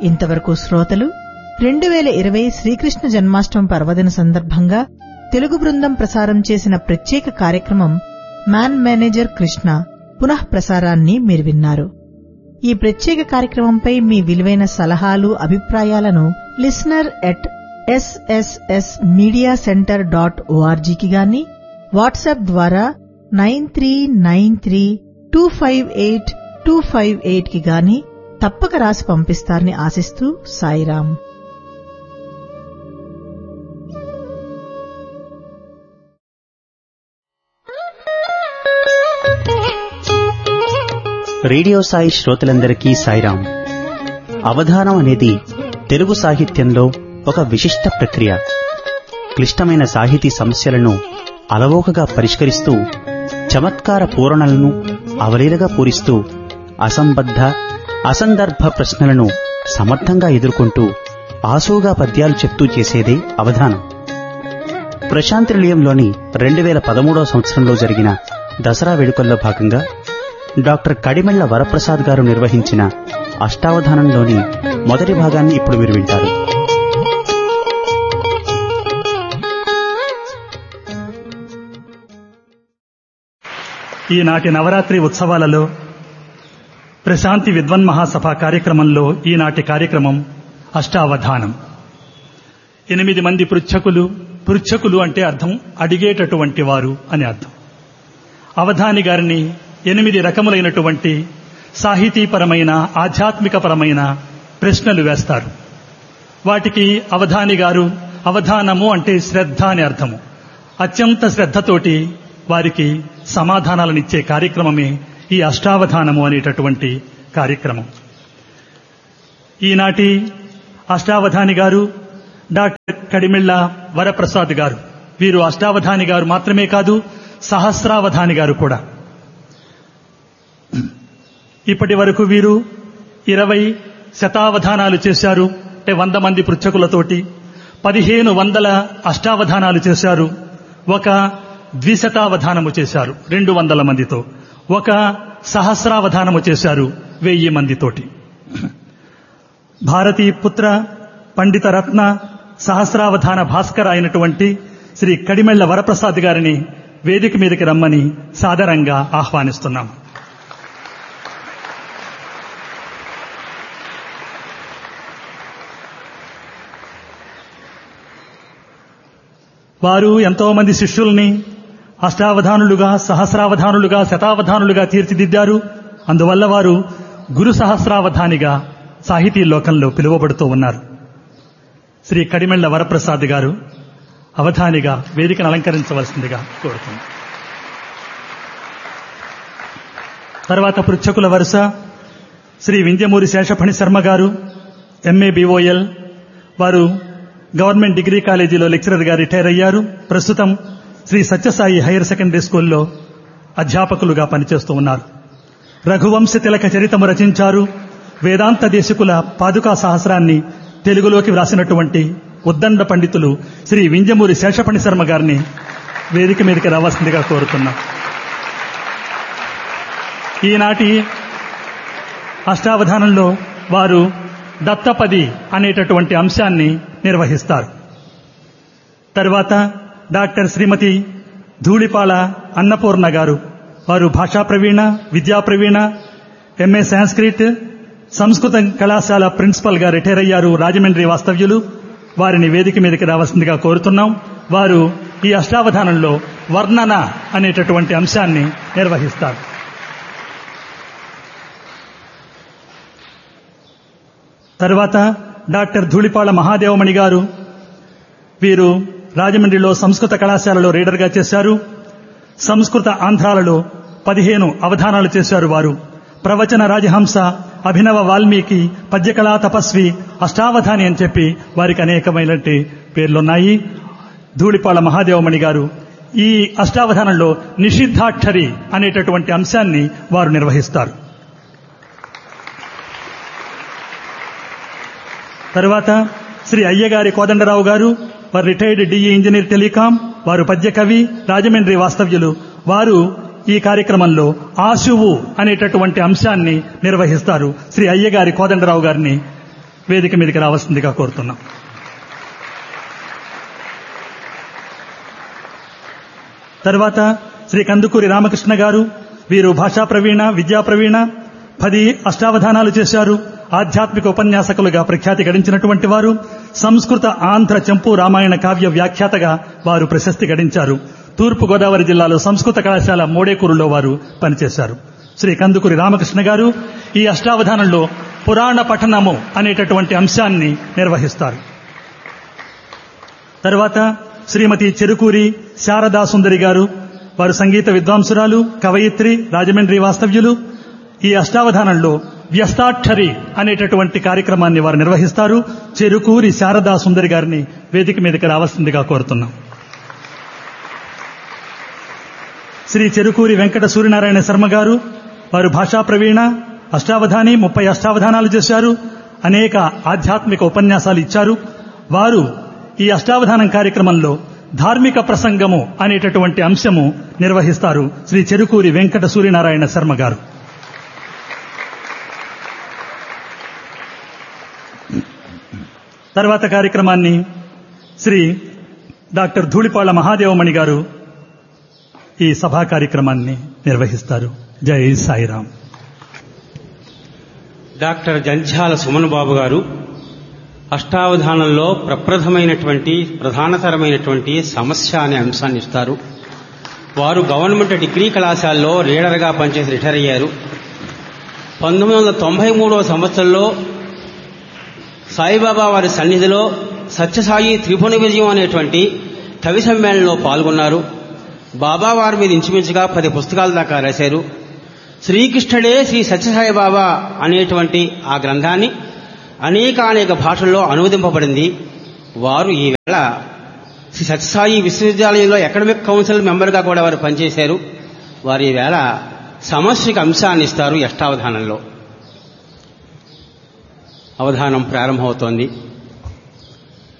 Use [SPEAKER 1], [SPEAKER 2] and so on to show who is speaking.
[SPEAKER 1] ఇంతవరకు శ్రోతలు రెండు వేల ఇరవై శ్రీకృష్ణ జన్మాష్టమి పర్వదిన సందర్భంగా తెలుగు బృందం ప్రసారం చేసిన ప్రత్యేక కార్యక్రమం మ్యాన్ మేనేజర్ కృష్ణ పునః ప్రసారాన్ని మీరు విన్నారు ఈ ప్రత్యేక కార్యక్రమంపై మీ విలువైన సలహాలు అభిప్రాయాలను listener at SSS media centre dot ఓఆర్జీకి గాని వాట్సాప్ ద్వారా nine three nine three two five eight two five eight కి గాని తప్పక రాసి పంపిస్తారని ఆశిస్తూ సాయిరాం
[SPEAKER 2] రేడియో సాయి శ్రోతలందరికీ సాయిరాం అవధానం అనేది తెలుగు సాహిత్యంలో ఒక విశిష్ట ప్రక్రియ క్లిష్టమైన సాహితీ సమస్యలను అలవోకగా పరిష్కరిస్తూ చమత్కార పూరణలను అవలీలగా పూరిస్తూ అసంబద్ధ అసందర్భ ప్రశ్నలను సమర్థంగా ఎదుర్కొంటూ ఆసూగా పద్యాలు చెప్తూ చేసేదే అవధానం ప్రశాంతి నిలయంలోని రెండు వేల పదమూడవ సంవత్సరంలో జరిగిన దసరా వేడుకల్లో భాగంగా డాక్టర్ కడిమెళ్ల వరప్రసాద్ గారు నిర్వహించిన అష్టావధానంలోని మొదటి భాగాన్ని ఇప్పుడు మీరు వింటారు
[SPEAKER 3] ఈనాటి నవరాత్రి ఉత్సవాలలో ప్రశాంతి విద్వన్ మహాసభ కార్యక్రమంలో ఈనాటి కార్యక్రమం అష్టావధానం ఎనిమిది మంది పృచ్ఛకులు పృచ్ఛకులు అంటే అర్థం అడిగేటటువంటి వారు అని అర్థం అవధాని గారిని ఎనిమిది రకములైనటువంటి సాహితీపరమైన ఆధ్యాత్మికపరమైన ప్రశ్నలు వేస్తారు వాటికి అవధాని గారు అవధానము అంటే శ్రద్ధ అని అర్థము అత్యంత శ్రద్ధతోటి వారికి సమాధానాలనిచ్చే కార్యక్రమమే ఈ అష్టావధానము అనేటటువంటి కార్యక్రమం ఈనాటి అష్టావధాని గారు డాక్టర్ కడిమిళ్ళ వరప్రసాద్ గారు వీరు అష్టావధాని గారు మాత్రమే కాదు సహస్రావధాని గారు కూడా ఇప్పటి వరకు వీరు ఇరవై శతావధానాలు చేశారు అంటే వంద మంది పృచ్ఛకులతోటి పదిహేను వందల అష్టావధానాలు చేశారు ఒక ద్విశతావధానము చేశారు రెండు వందల మందితో ఒక సహస్రావధానము చేశారు వెయ్యి మందితోటి భారతీ పుత్ర పండిత రత్న సహస్రావధాన భాస్కర అయినటువంటి శ్రీ కడిమెళ్ల వరప్రసాద్ గారిని వేదిక మీదకి రమ్మని సాదరంగా ఆహ్వానిస్తున్నాం వారు ఎంతో మంది శిష్యుల్ని అష్టావధానులుగా సహస్రావధానులుగా శతావధానులుగా తీర్చిదిద్దారు అందువల్ల వారు గురు సహస్రావధానిగా సాహితీ లోకంలో పిలువబడుతూ ఉన్నారు శ్రీ కడిమెళ్ల వరప్రసాద్ గారు అవధానిగా వేదికను అలంకరించవలసిందిగా కోరుతున్నాం తర్వాత పృచ్ఛకుల వరుస శ్రీ వింజమూరి శేషఫణి శర్మ గారు ఎంఏ బిఓఎల్ వారు గవర్నమెంట్ డిగ్రీ కాలేజీలో లెక్చరర్గా రిటైర్ అయ్యారు ప్రస్తుతం శ్రీ సత్యసాయి హైయర్ సెకండరీ స్కూల్లో అధ్యాపకులుగా పనిచేస్తూ ఉన్నారు రఘువంశ తిలక చరితము రచించారు వేదాంత దేశకుల పాదుకా సహస్రాన్ని తెలుగులోకి వ్రాసినటువంటి ఉద్దండ పండితులు శ్రీ వింజమూరి శేషపణి శర్మ గారిని వేదిక మీదకి రావాల్సిందిగా కోరుతున్నాం ఈనాటి అష్టావధానంలో వారు దత్తపది అనేటటువంటి అంశాన్ని నిర్వహిస్తారు తర్వాత డాక్టర్ శ్రీమతి ధూళిపాల అన్నపూర్ణ గారు వారు భాషా ప్రవీణ విద్యా ప్రవీణ ఎంఏ సాంస్క్రిట్ సంస్కృత కళాశాల ప్రిన్సిపల్ గా రిటైర్ అయ్యారు రాజమండ్రి వాస్తవ్యులు వారిని వేదిక మీదకి రావాల్సిందిగా కోరుతున్నాం వారు ఈ అష్టావధానంలో వర్ణన అనేటటువంటి అంశాన్ని నిర్వహిస్తారు తర్వాత డాక్టర్ ధూళిపాళ మహాదేవమణి గారు వీరు రాజమండ్రిలో సంస్కృత కళాశాలలో రీడర్గా చేశారు సంస్కృత ఆంధ్రాలలో పదిహేను అవధానాలు చేశారు వారు ప్రవచన రాజహంస అభినవ వాల్మీకి పద్యకళా తపస్వి అష్టావధాని అని చెప్పి వారికి అనేకమైనటువంటి పేర్లున్నాయి ధూళిపాళ మహాదేవమణి గారు ఈ అష్టావధానంలో నిషిద్ధాక్షరి అనేటటువంటి అంశాన్ని వారు నిర్వహిస్తారు తరువాత శ్రీ అయ్యగారి కోదండరావు గారు వారు రిటైర్డ్ డిఈ ఇంజనీర్ టెలికాం వారు పద్య కవి రాజమండ్రి వాస్తవ్యులు వారు ఈ కార్యక్రమంలో ఆశువు అనేటటువంటి అంశాన్ని నిర్వహిస్తారు శ్రీ అయ్యగారి కోదండరావు గారిని వేదిక మీదకి రావాల్సిందిగా కోరుతున్నాం తర్వాత శ్రీ కందుకూరి రామకృష్ణ గారు వీరు భాషా ప్రవీణ విద్యా ప్రవీణ పది అష్టావధానాలు చేశారు ఆధ్యాత్మిక ఉపన్యాసకులుగా ప్రఖ్యాతి గడించినటువంటి వారు సంస్కృత ఆంధ్ర చెంపు రామాయణ కావ్య వ్యాఖ్యాతగా వారు ప్రశస్తి గడించారు తూర్పు గోదావరి జిల్లాలో సంస్కృత కళాశాల మోడేకూరులో వారు పనిచేశారు శ్రీ కందుకూరి రామకృష్ణ గారు ఈ అష్టావధానంలో పురాణ పఠనము అనేటటువంటి అంశాన్ని నిర్వహిస్తారు తర్వాత శ్రీమతి చెరుకూరి శారదా సుందరి గారు వారు సంగీత విద్వాంసురాలు కవయిత్రి రాజమండ్రి వాస్తవ్యులు ఈ అష్టావధానంలో వ్యస్తాక్షరి అనేటటువంటి కార్యక్రమాన్ని వారు నిర్వహిస్తారు చెరుకూరి శారదా సుందరి గారిని వేదిక మీదకి రావాల్సిందిగా కోరుతున్నాం శ్రీ చెరుకూరి వెంకట సూర్యనారాయణ శర్మ గారు వారు భాషా ప్రవీణ అష్టావధాని ముప్పై అష్టావధానాలు చేశారు అనేక ఆధ్యాత్మిక ఉపన్యాసాలు ఇచ్చారు వారు ఈ అష్టావధానం కార్యక్రమంలో ధార్మిక ప్రసంగము అనేటటువంటి అంశము నిర్వహిస్తారు శ్రీ చెరుకూరి వెంకట సూర్యనారాయణ శర్మ గారు తర్వాత కార్యక్రమాన్ని శ్రీ డాక్టర్ ధూళిపాళ్ల మహాదేవమణి గారు ఈ సభా కార్యక్రమాన్ని నిర్వహిస్తారు జై సాయిరాం
[SPEAKER 4] డాక్టర్ జంధ్యాల సుమన్ బాబు గారు అష్టావధానంలో ప్రప్రథమైనటువంటి ప్రధానతరమైనటువంటి సమస్య అనే అంశాన్ని ఇస్తారు వారు గవర్నమెంట్ డిగ్రీ కళాశాలలో రీడర్గా పనిచేసి రిటైర్ అయ్యారు పంతొమ్మిది వందల తొంభై మూడవ సంవత్సరంలో సాయిబాబా వారి సన్నిధిలో సత్యసాయి త్రిభువన విజయం అనేటువంటి కవి సమ్మేళనంలో పాల్గొన్నారు బాబా వారి మీద ఇంచుమించుగా పది పుస్తకాల దాకా రాశారు శ్రీకృష్ణుడే శ్రీ సత్యసాయి బాబా అనేటువంటి ఆ గ్రంథాన్ని అనేక అనేక భాషల్లో అనువదింపబడింది వారు ఈవేళ శ్రీ సత్యసాయి విశ్వవిద్యాలయంలో అకాడమిక్ కౌన్సిల్ మెంబర్గా కూడా వారు పనిచేశారు వారు ఈవేళ సమస్యకు అంశాన్ని ఇస్తారు అష్టావధానంలో అవధానం ప్రారంభమవుతోంది